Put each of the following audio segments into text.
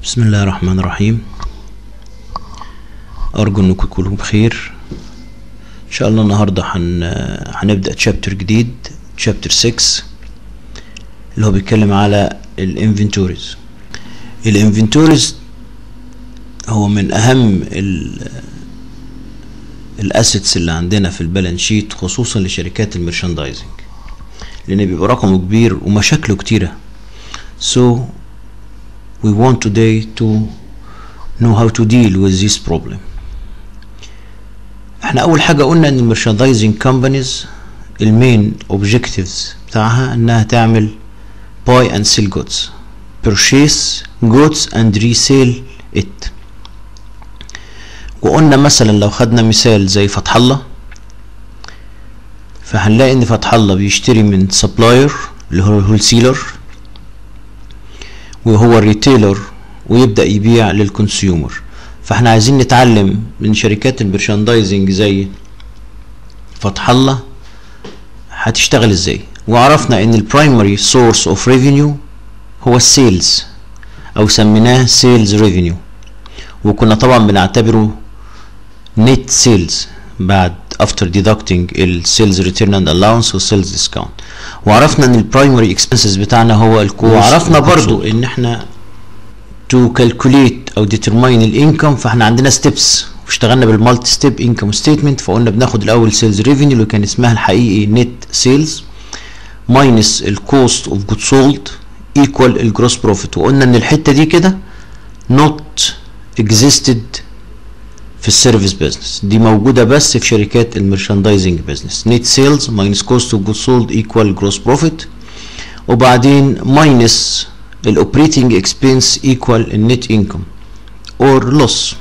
بسم الله الرحمن الرحيم أرجو إنكم تكونوا بخير إن شاء الله النهاردة هن... هنبدأ تشابتر جديد تشابتر 6 اللي هو بيتكلم على الانفنتوريز الانفنتوريز هو من أهم ال الاسيتس اللي عندنا في البالانس شيت خصوصا لشركات الميرشاندايزنج لأن بيبقى رقمه كبير ومشاكله كتيرة so we want today to know how to deal with this problem احنا اول حاجة قلنا ان الميرشاندايزنج كومبانيز المين اوبجكتيفز بتاعها انها تعمل buy and sell goods purchase goods and resell it وقلنا مثلا لو خدنا مثال زي فتح الله فهنلاقي ان فتح الله بيشتري من سبلاير اللي هو الهولسيلر وهو الريتيلر ويبدا يبيع للكونسيومر فاحنا عايزين نتعلم من شركات الميرشاندايزنج زي فتح الله هتشتغل ازاي وعرفنا ان البرايمري سورس اوف ريفينيو هو السيلز او سميناه سيلز ريفينيو وكنا طبعا بنعتبره نت سيلز بعد افتر ديدكتنج السيلز ريتيرن اند الاونس والسيلز ديسكاونت وعرفنا ان البرايمري اكسبنسز بتاعنا هو الكوست وعرفنا برضو ان احنا تو كالكوليت او ديترماين الانكم فاحنا عندنا ستيبس واشتغلنا بالمالتي ستيب انكم ستيتمنت فقلنا بناخد الاول سيلز ريفينيو اللي كان اسمها الحقيقي نت سيلز ماينس الكوست اوف جود سولد ايكوال الجروس بروفيت وقلنا ان الحته دي كده نوت اكزيستد في السيرفيس بزنس دي موجوده بس في شركات الميرشاندايزنج بزنس نت سيلز ماينس كوست اوف جود سولد ايكوال جروس بروفيت وبعدين ماينس الاوبريتنج اكسبنس ايكوال النت انكم اور لوس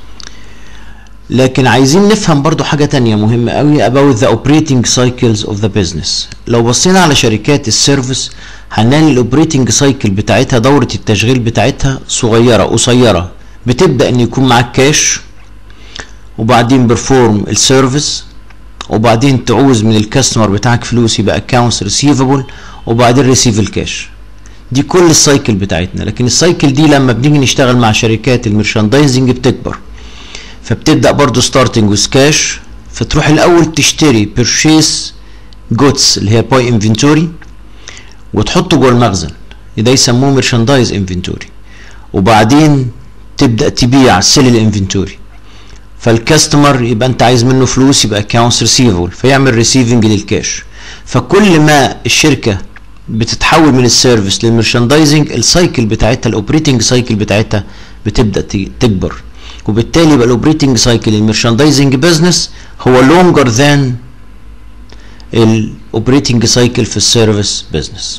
لكن عايزين نفهم برضو حاجة تانية مهمة قوي about the operating cycles of the business لو بصينا على شركات السيرفيس هنلاقي الاوبريتنج سايكل بتاعتها دورة التشغيل بتاعتها صغيرة قصيرة بتبدأ ان يكون معاك كاش وبعدين برفورم السيرفيس وبعدين تعوز من الكاستمر بتاعك فلوس يبقى accounts ريسيفبل وبعدين ريسيف الكاش دي كل السايكل بتاعتنا لكن السايكل دي لما بنيجي نشتغل مع شركات الميرشاندايزنج بتكبر فبتبدا برضو ستارتنج ويز كاش فتروح الاول تشتري بيرشيس جودز اللي هي باي انفنتوري وتحطه جوه المخزن ده يسموه ميرشاندايز انفنتوري وبعدين تبدا تبيع سيل الانفنتوري فالكاستمر يبقى انت عايز منه فلوس يبقى accounts ريسيفبل فيعمل ريسيفنج للكاش فكل ما الشركه بتتحول من السيرفيس للمرشاندايزنج السايكل بتاعتها الاوبريتنج سايكل بتاعتها بتبدا تكبر وبالتالي يبقى الاوبريتنج سايكل المرشاندايزنج بزنس هو لونجر ذان الاوبريتنج سايكل في السيرفيس بزنس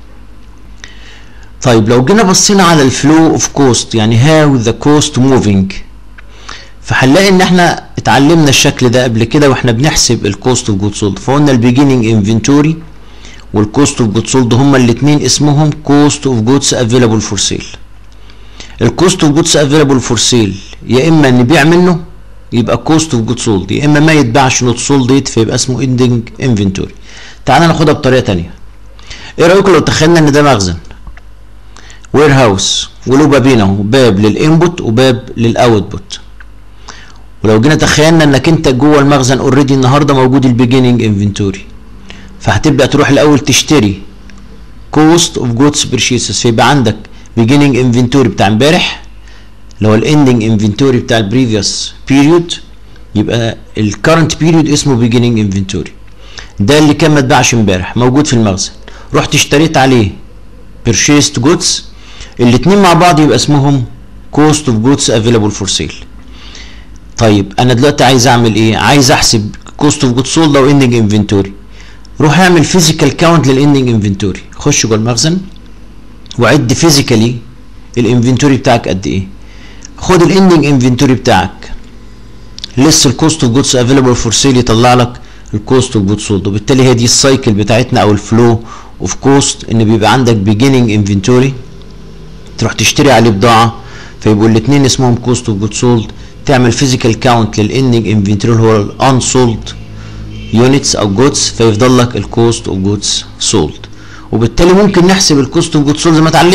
طيب لو جينا بصينا على الفلو اوف كوست يعني هاو ذا كوست موفينج فهنلاقي ان احنا اتعلمنا الشكل ده قبل كده واحنا بنحسب الكوست اوف جود سولد فقلنا البيجيننج انفنتوري والكوست اوف جود سولد هما الاثنين اسمهم كوست اوف جودز افيلابل فور سيل الكوست اوف جودز افيلابل فور سيل يا اما نبيع منه يبقى كوست اوف جود سولد يا اما ما يتباعش نوت سولد فيبقى اسمه اندنج انفنتوري تعالى ناخدها بطريقه تانية ايه رايكم لو تخيلنا ان ده مخزن وير هاوس وله بابين اهو باب للانبوت وباب للاوتبوت ولو جينا تخيلنا انك انت جوه المخزن اوريدي النهارده موجود البيجيننج انفنتوري فهتبدا تروح الاول تشتري كوست اوف جودز بيرشيسز فيبقى عندك بيجيننج انفنتوري بتاع امبارح اللي هو الاندنج انفنتوري بتاع البريفيوس بيريود يبقى الكرنت بيريود اسمه بيجيننج انفنتوري ده اللي كان ما اتباعش امبارح موجود في المخزن رحت اشتريت عليه بيرشيست جودز الاتنين مع بعض يبقى اسمهم كوست اوف جودز افيلابل فور سيل طيب انا دلوقتي عايز اعمل ايه عايز احسب كوست اوف جود سولد او اندنج انفنتوري روح اعمل فيزيكال كاونت للاندنج انفنتوري خش جوه المخزن وعد فيزيكالي الانفنتوري بتاعك قد ايه خد الاندنج انفنتوري بتاعك لسه الكوست اوف جودز افيلابل فور سيل يطلع لك الكوست اوف جود سولد وبالتالي هي دي السايكل بتاعتنا او الفلو اوف كوست ان بيبقى عندك بيجيننج انفنتوري تروح تشتري عليه بضاعه فيبقوا الاثنين اسمهم كوست اوف جود سولد تعمل فيزيكال كاونت للاندنج انفنتوري اللي هو الانسولد يونتس او جودز فيفضل لك الكوست اوف جودز سولد وبالتالي ممكن نحسب الكوست اوف جودز سولد زي ما اتعلمنا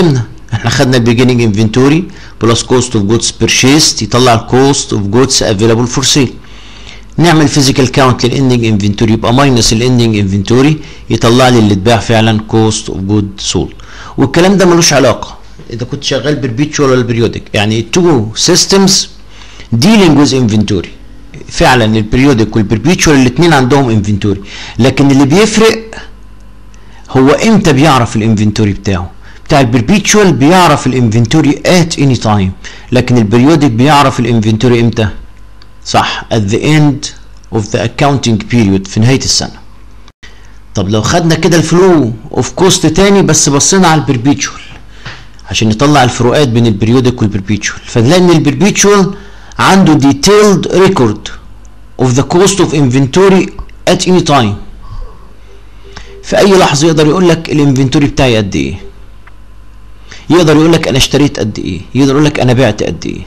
احنا خدنا البيجيننج انفنتوري بلس كوست اوف جودز بيرشيست يطلع الكوست اوف جودز افيلابل فور سيل نعمل فيزيكال كاونت للاندنج انفنتوري يبقى ماينس الاندنج انفنتوري يطلع لي اللي اتباع فعلا كوست اوف جود سول والكلام ده ملوش علاقه اذا كنت شغال بربيتشوال ولا بريودك يعني تو سيستمز ديلينج ويز انفنتوري فعلا البريودك والبربيتشوال الاثنين عندهم انفنتوري لكن اللي بيفرق هو امتى بيعرف الانفنتوري بتاعه بتاع البربيتشوال بيعرف الانفنتوري ات اني تايم لكن البريودك بيعرف الانفنتوري امتى صح at the end of the accounting period في نهايه السنه طب لو خدنا كده الفلو اوف كوست تاني بس بصينا على البربيتشوال عشان نطلع الفروقات بين البريودك والبربيتشوال فنلاقي ان البربيتشوال عنده detailed record of the cost of inventory at any time في اي لحظه يقدر يقول لك الانفنتوري بتاعي قد ايه يقدر يقول لك انا اشتريت قد ايه يقدر يقول لك انا بعت قد ايه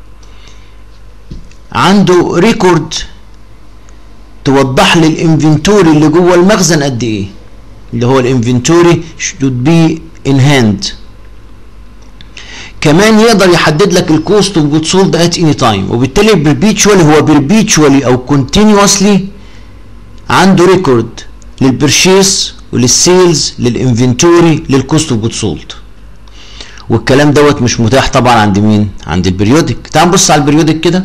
عنده ريكورد توضح لي الانفنتوري اللي جوه المخزن قد ايه اللي هو الانفنتوري should be in hand كمان يقدر يحدد لك الكوست اوف جود سولد ات اني تايم وبالتالي البربيتشوال هو بربيتشوالي او كونتينوسلي عنده ريكورد للبرشيس وللسيلز للانفنتوري للكوست اوف جود سولد والكلام دوت مش متاح طبعا عند مين عند البريودك تعال نبص على البريودك كده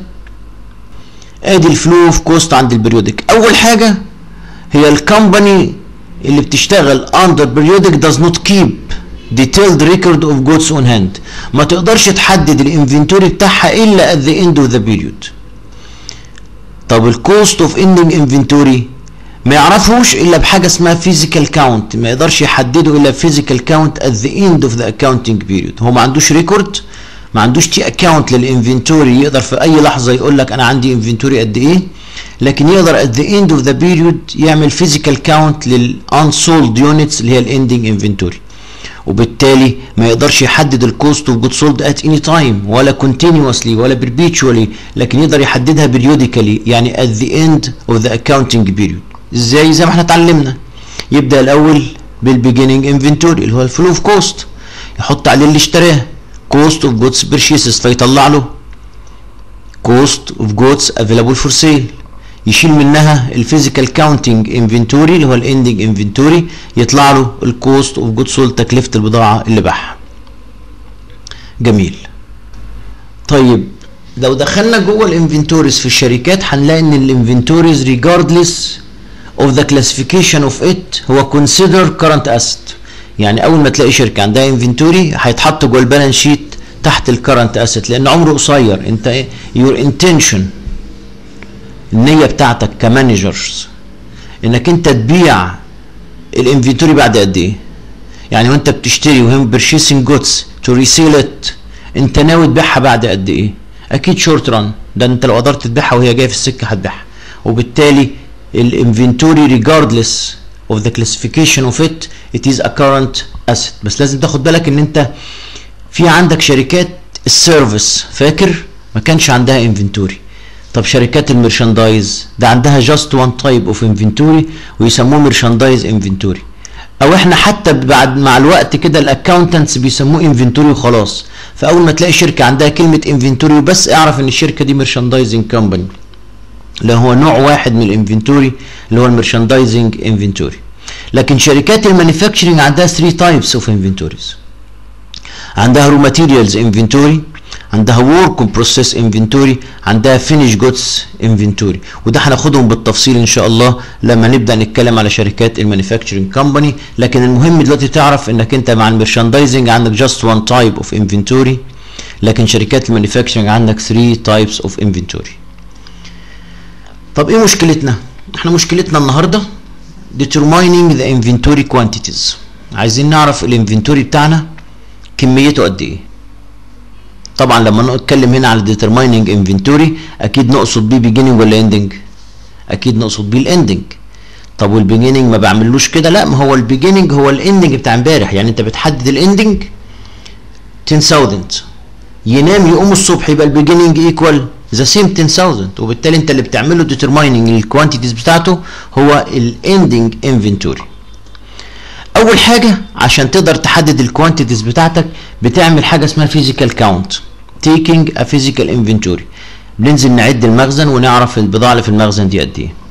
ادي الفلو اوف كوست عند البريودك اول حاجه هي الكومباني اللي بتشتغل اندر بريودك does not keep detailed record of goods on hand ما تقدرش تحدد الانفنتوري بتاعها الا at the end of the period طب الكوست اوف ending inventory ما يعرفوش الا بحاجه اسمها physical count ما يقدرش يحدده الا physical count at the end of the accounting period هو ما عندوش ريكورد ما عندوش تي اكاونت للانفنتوري يقدر في اي لحظه يقول لك انا عندي انفنتوري قد ايه لكن يقدر at the end of the period يعمل physical count للانسولد يونتس اللي هي الاندنج انفنتوري وبالتالي ما يقدرش يحدد الكوست اوف جود سولد ات اني تايم ولا كونتينوسلي ولا بربيتشوالي لكن يقدر يحددها بريوديكالي يعني at the end of the accounting period ازاي زي ما احنا اتعلمنا يبدا الاول بالبيجيننج انفنتوري اللي هو الفلو اوف كوست يحط عليه اللي اشتراه كوست اوف جودز بيرشيسز فيطلع له كوست اوف جودز افيلابل فور سيل يشيل منها الفيزيكال كاونتنج انفنتوري اللي هو الاندنج انفنتوري يطلع له الكوست اوف جود سول تكلفه البضاعه اللي باعها جميل طيب لو دخلنا جوه الانفنتوريز في الشركات هنلاقي ان الانفنتوريز ريجاردلس اوف ذا كلاسيفيكيشن اوف ات هو كونسيدر كرنت اسيت يعني اول ما تلاقي شركه عندها انفنتوري هيتحط جوه البالانس شيت تحت الكرنت اسيت لان عمره قصير انت يور انتنشن النيه بتاعتك كمانجرز انك انت تبيع الانفنتوري بعد قد ايه يعني وانت بتشتري وهم برشيسنج جودز تو ريسيل ات انت ناوي تبيعها بعد قد ايه اكيد شورت ران ده انت لو قدرت تبيعها وهي جايه في السكه هتبيعها وبالتالي الانفنتوري ريجاردلس of the classification of it it is a current asset بس لازم تاخد بالك ان انت في عندك شركات السيرفيس فاكر ما كانش عندها انفنتوري طب شركات الميرشاندايز ده عندها just one type of inventory ويسموه ميرشاندايز انفنتوري او احنا حتى بعد مع الوقت كده الاكونتنتس بيسموه انفنتوري وخلاص فاول ما تلاقي شركه عندها كلمه انفنتوري بس اعرف ان الشركه دي ميرشاندايزنج كومباني اللي هو نوع واحد من الانفنتوري اللي هو الميرشاندايزنج انفنتوري لكن شركات المانيفاكتشرنج عندها 3 تايبس اوف انفنتوريز عندها رو ماتيريالز انفنتوري عندها ورك بروسيس انفنتوري عندها فينيش جودز انفنتوري وده هناخدهم بالتفصيل ان شاء الله لما نبدا نتكلم على شركات المانيفاكتشرنج كومباني لكن المهم دلوقتي تعرف انك انت مع الميرشاندايزنج عندك جاست وان تايب اوف انفنتوري لكن شركات المانيفاكتشرنج عندك 3 تايبس اوف انفنتوري طب ايه مشكلتنا احنا مشكلتنا النهارده determining the inventory quantities عايزين نعرف الانفنتوري بتاعنا كميته قد ايه طبعا لما نتكلم هنا على determining inventory اكيد نقصد بيه beginning ولا ending اكيد نقصد بيه الاندنج طب والبيجيننج ما بعملوش كده لا ما هو البيجيننج هو الاندنج بتاع امبارح يعني انت بتحدد الاندنج 10000 ينام يقوم الصبح يبقى البيجيننج ايكوال ذا سيم 10000 وبالتالي انت اللي بتعمله ديترمايننج الكوانتيتيز بتاعته هو الاندنج انفنتوري اول حاجه عشان تقدر تحدد الكوانتيتيز بتاعتك بتعمل حاجه اسمها فيزيكال كاونت تيكينج ا فيزيكال انفنتوري بننزل نعد المخزن ونعرف البضاعه اللي في المخزن دي قد ايه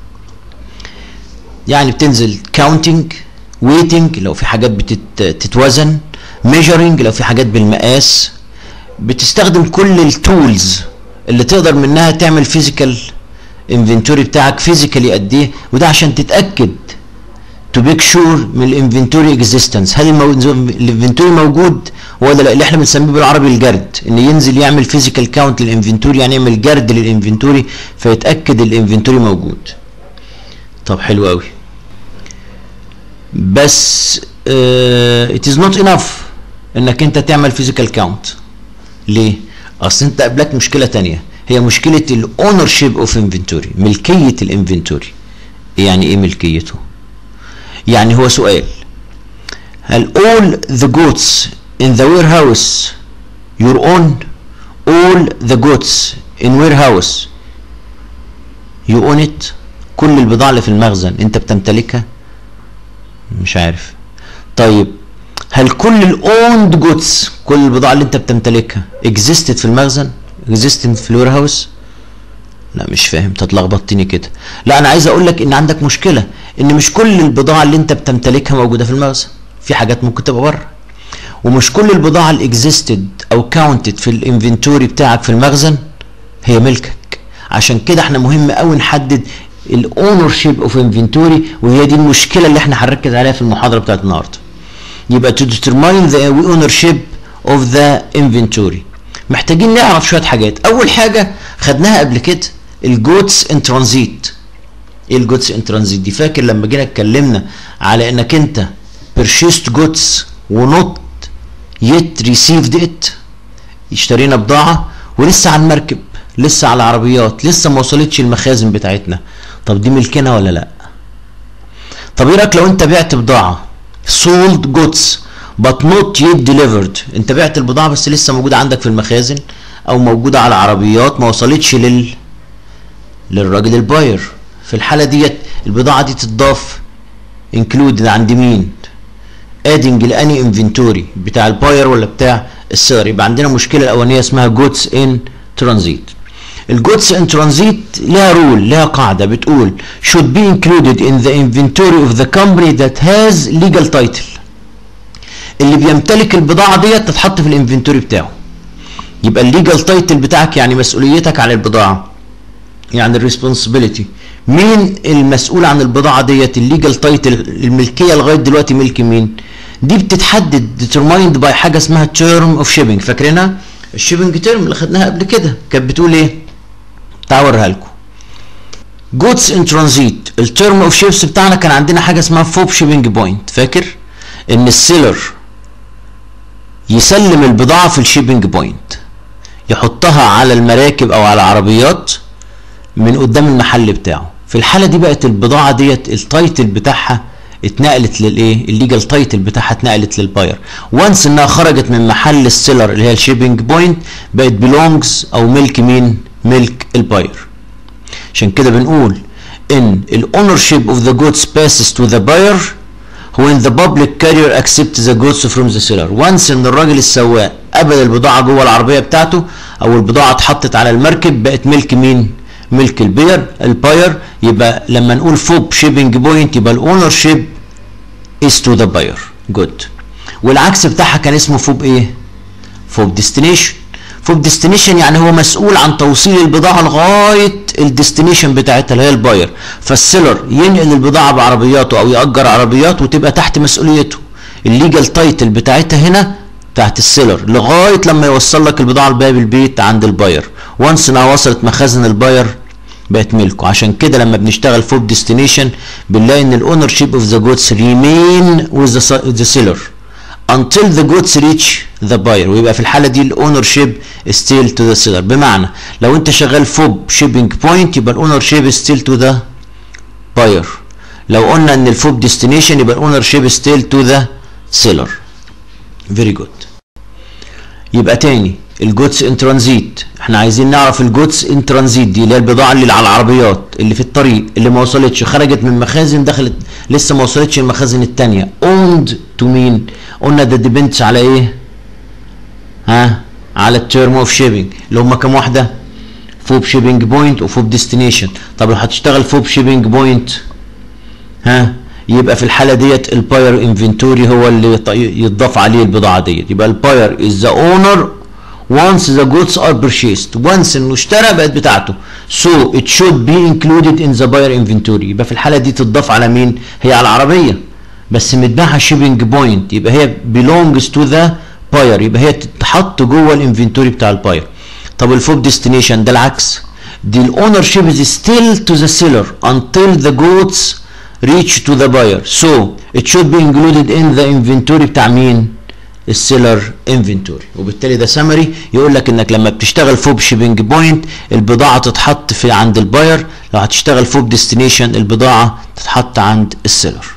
يعني بتنزل كاونتنج ويتنج لو في حاجات بتتوزن ميجرنج لو في حاجات بالمقاس بتستخدم كل التولز اللي تقدر منها تعمل فيزيكال انفنتوري بتاعك فيزيكالي قد ايه وده عشان تتاكد تو بيك شور من الانفنتوري اكزيستنس هل الانفنتوري موجود ولا لا اللي احنا بنسميه بالعربي الجرد ان ينزل يعمل فيزيكال كاونت للانفنتوري يعني يعمل جرد للانفنتوري فيتاكد الانفنتوري موجود طب حلو قوي بس ات از نوت انف انك انت تعمل فيزيكال كاونت ليه اصل انت قابلك مشكله تانية هي مشكله الاونر شيب اوف انفنتوري ملكيه الانفنتوري يعني ايه ملكيته يعني هو سؤال هل all the goods in the warehouse your own all the goods in warehouse you own it كل البضاعة اللي في المخزن انت بتمتلكها مش عارف طيب هل كل الاوند جودز كل البضاعة اللي انت بتمتلكها existed في المخزن existed في الوير هاوس لا مش فاهم انت اتلخبطتني كده لا انا عايز اقول لك ان عندك مشكله ان مش كل البضاعه اللي انت بتمتلكها موجوده في المخزن في حاجات ممكن تبقى بره ومش كل البضاعه الاكزيستد او كاونتد في الانفنتوري بتاعك في المخزن هي ملكك عشان كده احنا مهم قوي نحدد الاونر شيب اوف انفنتوري وهي دي المشكله اللي احنا هنركز عليها في المحاضره بتاعت النهارده يبقى to determine the ownership of the inventory محتاجين نعرف شويه حاجات اول حاجه خدناها قبل كده الجودز ان ترانزيت ايه الجودز ان ترانزيت دي فاكر لما جينا اتكلمنا على انك انت purchased goods ونوت yet received it اشترينا بضاعه ولسه على المركب لسه على العربيات لسه ما وصلتش المخازن بتاعتنا طب دي ملكنا ولا لا طب ايه رايك لو انت بعت بضاعه sold goods but not yet delivered انت بعت البضاعه بس لسه موجوده عندك في المخازن او موجوده على عربيات ما وصلتش لل للراجل الباير في الحاله ديت البضاعه دي تتضاف انكلودد عند مين ادنج لاني انفنتوري بتاع الباير ولا بتاع السيلر يبقى عندنا مشكله الاولانيه اسمها جودز ان ترانزيت الجودز ان ترانزيت لها رول لها قاعده بتقول should be included in the inventory of the company that has legal title اللي بيمتلك البضاعه ديت تتحط في الانفنتوري بتاعه يبقى الليجال تايتل بتاعك يعني مسؤوليتك عن البضاعه يعني الريسبونسبيلتي مين المسؤول عن البضاعه ديت الليجال تايتل الملكيه لغايه دلوقتي ملك مين دي بتتحدد determined by حاجه اسمها term of shipping فاكرينها الشيبنج تيرم اللي خدناها قبل كده كانت بتقول ايه تعال اوريها لكم جودز ان ترانزيت التيرم اوف شيبس بتاعنا كان عندنا حاجه اسمها فوب شيبنج بوينت فاكر ان السيلر يسلم البضاعه في الشيبنج بوينت يحطها على المراكب او على العربيات من قدام المحل بتاعه في الحاله دي بقت البضاعه ديت التايتل بتاعها اتنقلت للايه الليجال تايتل بتاعها اتنقلت للباير وانس انها خرجت من محل السيلر اللي هي الشيبنج بوينت بقت بيلونجز او ملك مين ملك الباير عشان كده بنقول ان الاونر شيب اوف ذا جودز passes to the buyer when the public carrier accepts the goods from the seller once ان الراجل السواق قبل البضاعه جوه العربيه بتاعته او البضاعه اتحطت على المركب بقت ملك مين ملك البير الباير يبقى لما نقول فوب شيبنج بوينت يبقى الاونر شيب is to the buyer good والعكس بتاعها كان اسمه فوب ايه فوب ديستنيشن فوب ديستنيشن يعني هو مسؤول عن توصيل البضاعه لغايه الديستنيشن بتاعتها اللي هي الباير فالسيلر ينقل البضاعه بعربياته او ياجر عربيات وتبقى تحت مسؤوليته الليجال تايتل بتاعتها هنا بتاعت السيلر لغايه لما يوصل لك البضاعه لباب البيت عند الباير وانس انها وصلت مخازن الباير بقت ملكه عشان كده لما بنشتغل فوب ديستنيشن بنلاقي ان الاونر شيب اوف ذا جودز ريمين وذ ذا سيلر until the goods reach the buyer ويبقى في الحاله دي الاونر شيب still to the seller بمعنى لو انت شغال فوب شيبنج بوينت يبقى الاونر شيب still to the buyer لو قلنا ان الفوب ديستنيشن يبقى الاونر شيب still to the seller very good يبقى تاني الجودز ان ترانزيت احنا عايزين نعرف الجودز ان ترانزيت دي اللي هي البضاعه اللي على العربيات اللي في الطريق اللي ما وصلتش خرجت من مخازن دخلت لسه ما وصلتش المخازن الثانيه اوند تو مين قلنا ده ديبندز على ايه ها على التيرم اوف شيبنج اللي هم كام واحده فوب شيبنج بوينت وفوب ديستنيشن طب لو هتشتغل فوب شيبنج بوينت ها يبقى في الحاله ديت الباير انفنتوري هو اللي يتضاف عليه البضاعه ديت يبقى الباير از ذا اونر once the goods are purchased once انه اشترى بقت بتاعته so it should be included in the buyer inventory يبقى في الحاله دي تتضاف على مين هي على العربيه بس متباعها shipping point يبقى هي belongs to the buyer يبقى هي تتحط جوه الانفنتوري بتاع الباير طب الفوب ديستنيشن ده العكس دي الاونر شيب is still to the seller until the goods reach to the buyer so it should be included in the inventory بتاع مين السيلر انفنتوري وبالتالي ده سمري يقول لك انك لما بتشتغل فوب شيبنج بوينت البضاعه تتحط في عند الباير لو هتشتغل فوب ديستنيشن البضاعه تتحط عند السيلر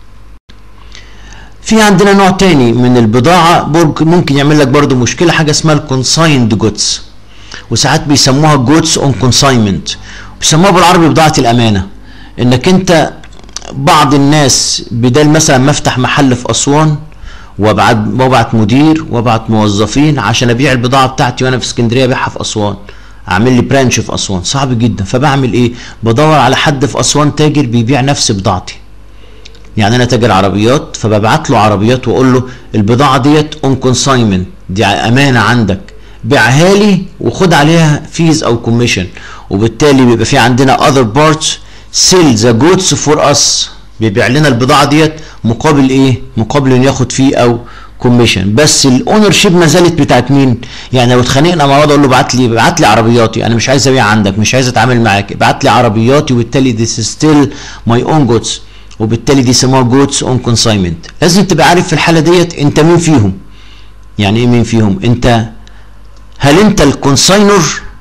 في عندنا نوع تاني من البضاعه برج ممكن يعمل لك برضو مشكله حاجه اسمها الكونسايند جودز وساعات بيسموها جودز اون كونساينمنت بيسموها بالعربي بضاعه الامانه انك انت بعض الناس بدل مثلا ما افتح محل في اسوان وابعت وابعت مدير وابعت موظفين عشان ابيع البضاعه بتاعتي وانا في اسكندريه ابيعها في اسوان اعمل لي برانش في اسوان صعب جدا فبعمل ايه بدور على حد في اسوان تاجر بيبيع نفس بضاعتي يعني انا تاجر عربيات فببعت له عربيات واقول له البضاعه ديت اون كونساينمنت دي امانه عندك بيعها لي وخد عليها فيز او كوميشن وبالتالي بيبقى في عندنا اذر بارتس سيل ذا جودز فور اس بيبيع لنا البضاعه ديت مقابل ايه مقابل ان ياخد فيه او كوميشن بس الاونر شيب ما زالت بتاعت مين يعني لو اتخانقنا مع بعض اقول له ابعت لي ابعت لي عربياتي انا مش عايز ابيع عندك مش عايز اتعامل معاك ابعت لي عربياتي وبالتالي ذيس ستيل ماي اون جودز وبالتالي دي يسموها جودز اون كونساينمنت لازم تبقى عارف في الحاله ديت انت مين فيهم يعني ايه مين فيهم انت هل انت الكونساينر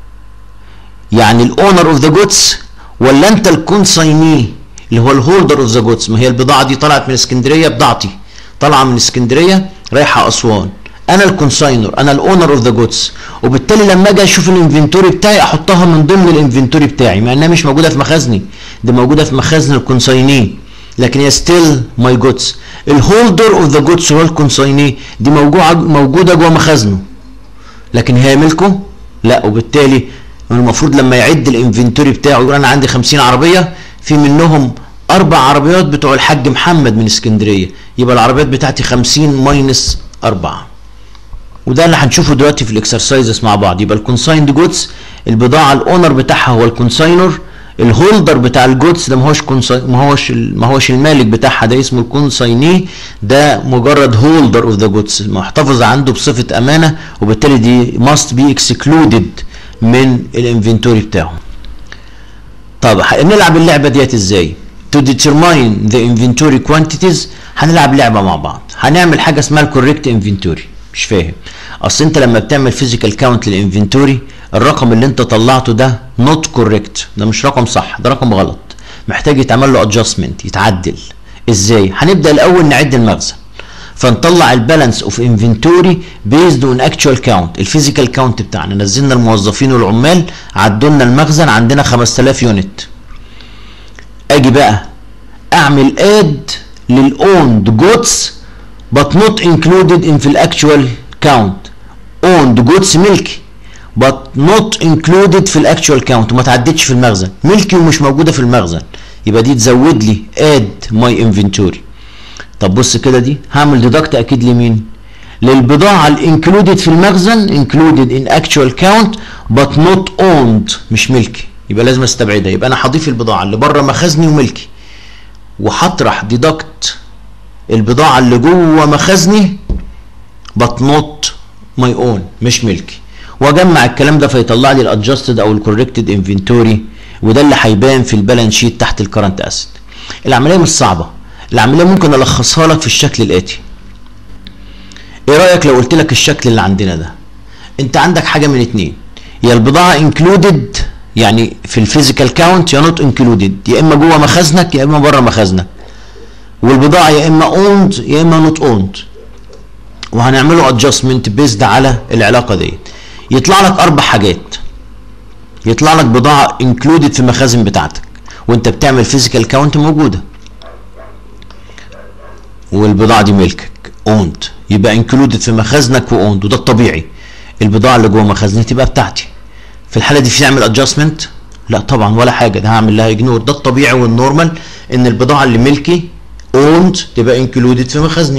يعني الاونر اوف ذا جودز ولا انت الكونسايني اللي هو الهولدر اوف ذا جودز ما هي البضاعه دي طلعت من اسكندريه بضاعتي طالعه من اسكندريه رايحه اسوان انا الكونساينر انا الاونر اوف ذا جودز وبالتالي لما اجي اشوف الانفنتوري بتاعي احطها من ضمن الانفنتوري بتاعي مع انها مش موجوده في مخازني دي موجوده في مخازن الكونسايني لكن هي ستيل ماي جودز الهولدر اوف ذا جودز هو الكونسايني دي موجوده موجوده جوه مخازنه لكن هي ملكه لا وبالتالي المفروض لما يعد الانفنتوري بتاعه يقول انا عندي 50 عربيه في منهم اربع عربيات بتوع الحاج محمد من اسكندريه يبقى العربيات بتاعتي 50 ماينس 4 وده اللي هنشوفه دلوقتي في الاكسرسايزز مع بعض يبقى الكونسايند جودز البضاعه الاونر بتاعها هو الكونساينر الهولدر بتاع الجودز ده ما هوش كونساي... ما هوش ما هوش المالك بتاعها ده اسمه الكونسايني ده مجرد هولدر اوف ذا جودز محتفظ عنده بصفه امانه وبالتالي دي must be excluded من الانفنتوري بتاعه طب نلعب اللعبه ديت ازاي to determine the inventory quantities هنلعب لعبه مع بعض هنعمل حاجه اسمها الكوريكت انفنتوري مش فاهم اصل انت لما بتعمل فيزيكال كاونت للانفنتوري الرقم اللي انت طلعته ده نوت كوريكت ده مش رقم صح ده رقم غلط محتاج يتعمل له ادجستمنت يتعدل ازاي هنبدا الاول نعد المخزن فنطلع البالانس اوف انفنتوري بيزد اون اكشوال كاونت الفيزيكال كاونت بتاعنا نزلنا الموظفين والعمال عدوا لنا المخزن عندنا 5000 يونت اجي بقى اعمل اد للاوند جودز but not included in في الاكشوال كاونت owned جودز ملكي but not included في الاكشوال كاونت وما تعدتش في المخزن ملكي ومش موجوده في المخزن يبقى دي تزود لي add my inventory طب بص كده دي هعمل ديدكت اكيد لمين للبضاعة الانكلودد في المخزن included in actual count but not owned مش ملكي يبقى لازم استبعدها يبقى انا هضيف البضاعة اللي بره مخزني وملكي وهطرح ديدكت البضاعة اللي جوه مخزني but not my own مش ملكي واجمع الكلام ده فيطلع لي الادجستد او الكوركتد انفنتوري وده اللي هيبان في البالانس شيت تحت الكرنت اسيد العمليه مش صعبه العمليه ممكن الخصها لك في الشكل الاتي ايه رايك لو قلت لك الشكل اللي عندنا ده انت عندك حاجه من اتنين يا البضاعه انكلودد يعني في الفيزيكال كاونت يا نوت انكلودد يا اما جوه مخازنك يا اما بره مخازنك والبضاعه يا اما اوند يا اما نوت اوند وهنعمله ادجستمنت بيزد على العلاقه ديت يطلع لك اربع حاجات يطلع لك بضاعه انكلودد في المخازن بتاعتك وانت بتعمل فيزيكال كاونت موجوده والبضاعه دي ملكك اوند يبقى انكلودد في مخازنك واوند وده الطبيعي البضاعه اللي جوه مخازني تبقى بتاعتي في الحاله دي في تعمل ادجستمنت لا طبعا ولا حاجه ده هعمل لها اجنور ده الطبيعي والنورمال ان البضاعه اللي ملكي اوند تبقى انكلودد في مخازني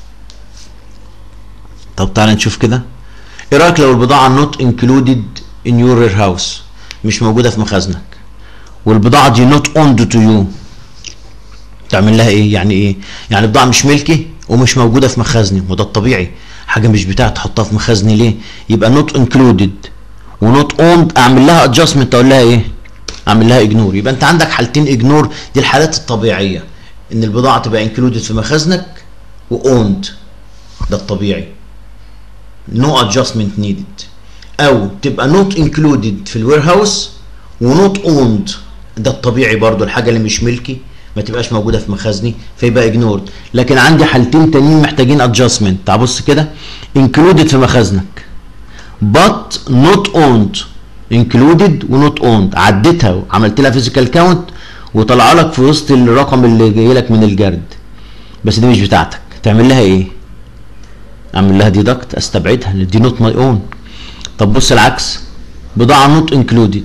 طب تعالى نشوف كده ايه رايك لو البضاعه نوت انكلودد ان يور وير هاوس مش موجوده في مخازنك والبضاعه دي نوت اوند تو يو تعمل لها ايه يعني ايه يعني البضاعه مش ملكي ومش موجوده في مخازني وده الطبيعي حاجه مش بتاعتي تحطها في مخازني ليه يبقى نوت انكلودد ونوت اوند اعمل لها ادجستمنت اقول لها ايه اعمل لها اجنور يبقى انت عندك حالتين اجنور دي الحالات الطبيعيه ان البضاعه تبقى انكلودد في مخازنك واوند ده الطبيعي نو ادجستمنت نيدد او تبقى نوت انكلودد في الوير هاوس ونوت اوند ده الطبيعي برضو الحاجه اللي مش ملكي ما تبقاش موجوده في مخازني فيبقى اجنورد لكن عندي حالتين تانيين محتاجين ادجستمنت تعال بص كده انكلودد في مخازنك but not owned included ونوت owned عديتها وعملت لها فيزيكال كاونت وطلع لك في وسط الرقم اللي جاي لك من الجرد بس دي مش بتاعتك تعمل لها ايه اعمل لها ديدكت استبعدها دي نوت ماي اون طب بص العكس بضاعه نوت انكلودد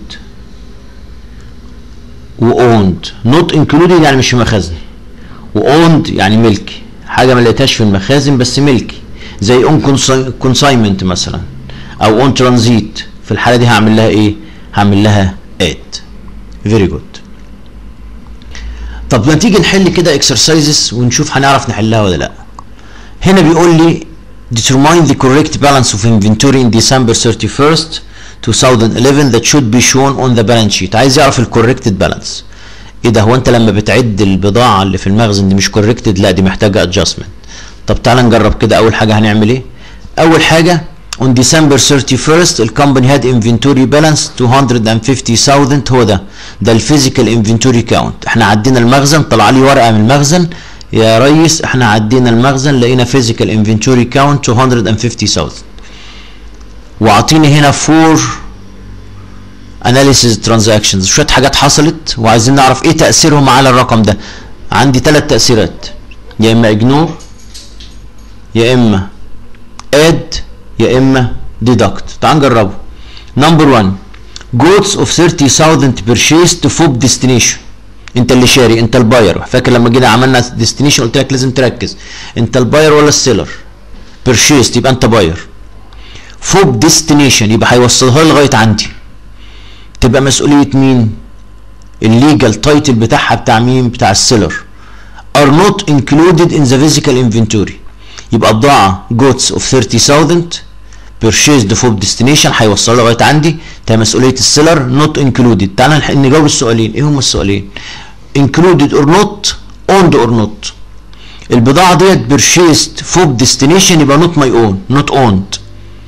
واوند نوت انكلودد يعني مش في مخازني واوند يعني ملكي حاجه ما لقيتهاش في المخازن بس ملكي زي اون كونساينمنت مثلا او اون ترانزيت في الحاله دي هعمل لها ايه هعمل لها اد فيري جود طب ما تيجي نحل كده اكسرسايزز ونشوف هنعرف نحلها ولا لا هنا بيقول لي determine the correct balance of inventory in December 31st 2011 that should be shown on the balance sheet عايز يعرف الكوركتد بالانس ايه ده هو انت لما بتعد البضاعه اللي في المخزن دي مش كوركتد لا دي محتاجه ادجستمنت طب تعالى نجرب كده اول حاجه هنعمل ايه اول حاجه on December 31st الكومباني had inventory balance 250,000 هو ده ده الفيزيكال انفنتوري كاونت احنا عدينا المخزن طلع لي ورقه من المخزن يا ريس احنا عدينا المخزن لقينا فيزيكال انفنتوري كاونت 250,000 واعطيني هنا فور اناليسيز ترانزاكشنز شويه حاجات حصلت وعايزين نعرف ايه تاثيرهم على الرقم ده عندي ثلاث تاثيرات يا اما اجنور يا اما اد يا اما ديدكت تعال نجربه نمبر 1 goods of 30000 purchased فوق destination انت اللي شاري انت الباير فاكر لما جينا عملنا ديستنيشن قلت لك لازم تركز انت الباير ولا السيلر purchased يبقى انت باير فوق ديستنيشن يبقى هيوصلها لي لغايه عندي تبقى مسؤوليه مين الليجال تايتل بتاعها بتاع مين بتاع السيلر are not included in the physical inventory يبقى بضاعه goods of 30000 purchased فوق destination هيوصلها لغايه عندي ده مسؤوليه السيلر not included تعال نلحق نجاوب السؤالين ايه هم السؤالين included or not owned or not البضاعه ديت purchased فوق destination يبقى not my own not owned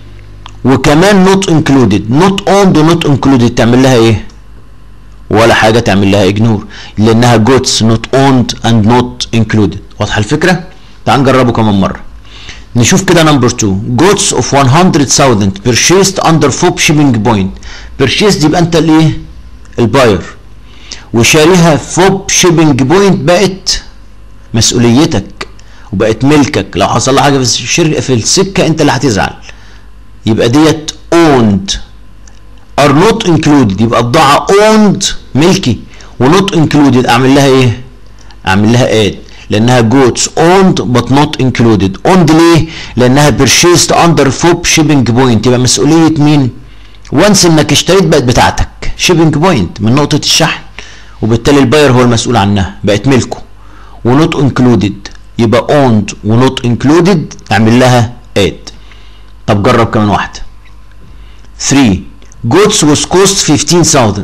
وكمان not included not owned و not included تعمل لها ايه ولا حاجة تعمل لها ignore لانها goods not owned and not included واضحة الفكرة تعال نجربه كمان مرة نشوف كده نمبر 2 goods of 100,000 purchased under FOB shipping point purchased يبقى انت الايه الباير وشاريها FOB shipping point بقت مسؤوليتك وبقت ملكك لو حصل لها حاجة في الشركة في السكة انت اللي هتزعل يبقى ديت owned are not included يبقى البضاعة owned ملكي ونوت included اعمل لها ايه؟ اعمل لها add لانها goods owned but not included owned ليه؟ لانها purchased under FOB shipping point يبقى مسؤولية مين؟ وانس انك اشتريت بقت بتاعتك shipping point من نقطة الشحن وبالتالي الباير هو المسؤول عنها بقت ملكه ونوت included يبقى owned ونوت included اعمل لها add طب جرب كمان واحدة 3 goods was cost 15000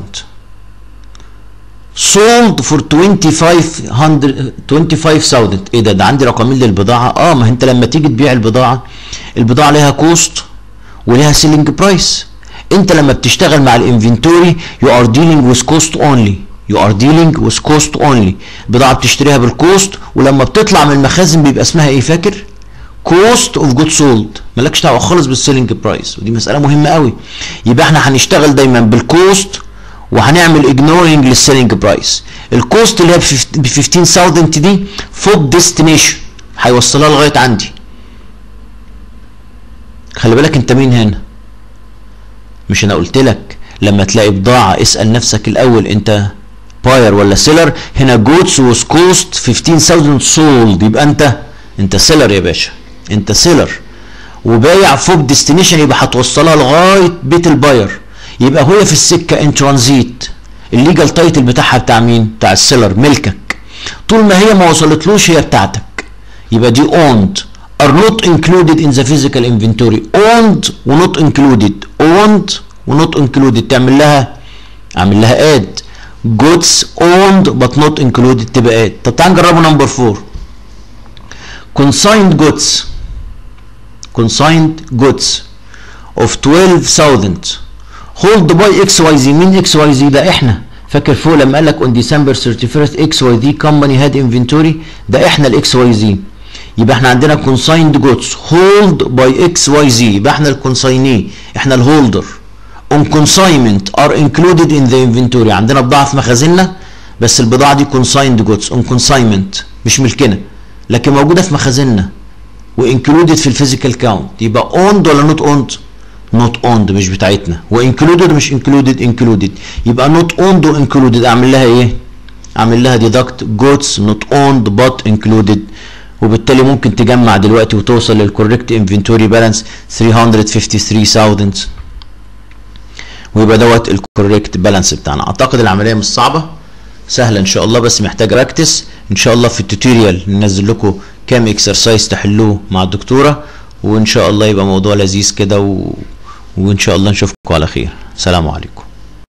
sold for 2500 25000 ايه ده ده عندي رقمين للبضاعة اه ما انت لما تيجي تبيع البضاعة البضاعة ليها كوست وليها سيلينج برايس انت لما بتشتغل مع الانفنتوري you are dealing with cost only you are dealing with cost only البضاعة بتشتريها بالكوست ولما بتطلع من المخازن بيبقى اسمها ايه فاكر كوست اوف جود سولد مالكش دعوه خالص بالسيلينج برايس ودي مساله مهمه قوي يبقى احنا هنشتغل دايما بالكوست وهنعمل اجنورنج للسيلينج برايس الكوست اللي هي ب 15000 دي فوق ديستنيشن هيوصلها لغايه عندي خلي بالك انت مين هنا مش انا قلت لك لما تلاقي بضاعه اسال نفسك الاول انت باير ولا سيلر هنا جودز ووز كوست 15000 سولد يبقى انت انت سيلر يا باشا انت سيلر وبايع فوق ديستنيشن يبقى هتوصلها لغايه بيت الباير يبقى هي في السكه ان ترانزيت الليجال تايتل بتاعها بتاع مين؟ بتاع السيلر ملكك طول ما هي ما وصلتلوش هي بتاعتك يبقى دي owned are not included in the physical inventory owned و not included owned و not included تعمل لها اعمل لها add goods owned but not included تبقى add طب تعال نجربه نمبر 4 consigned goods consigned goods of 12000 hold by اكس واي زي مين اكس واي زي ده احنا فاكر فوق لما قال لك on December 31st اكس واي زي company had inventory ده احنا الاكس واي زي يبقى احنا عندنا consigned goods hold by اكس واي زي يبقى احنا الكونسايني احنا الهولدر on consignment are included in the inventory عندنا بضاعة في مخازننا بس البضاعة دي consigned goods on consignment مش ملكنا لكن موجودة في مخازننا وانكلودد في الفيزيكال كاونت يبقى owned ولا not owned؟ not owned مش بتاعتنا وانكلودد مش included included يبقى not owned وانكلودد اعمل لها ايه؟ اعمل لها deduct goods not owned but included وبالتالي ممكن تجمع دلوقتي وتوصل للكوريكت انفنتوري بالانس 353000 ويبقى دوت الكوريكت بالانس بتاعنا اعتقد العمليه مش صعبه سهله ان شاء الله بس محتاجه براكتس ان شاء الله في التوتوريال ننزل لكم كام اكسرسايز تحلوه مع الدكتوره وان شاء الله يبقى موضوع لذيذ كده و... وان شاء الله نشوفكم على خير سلام عليكم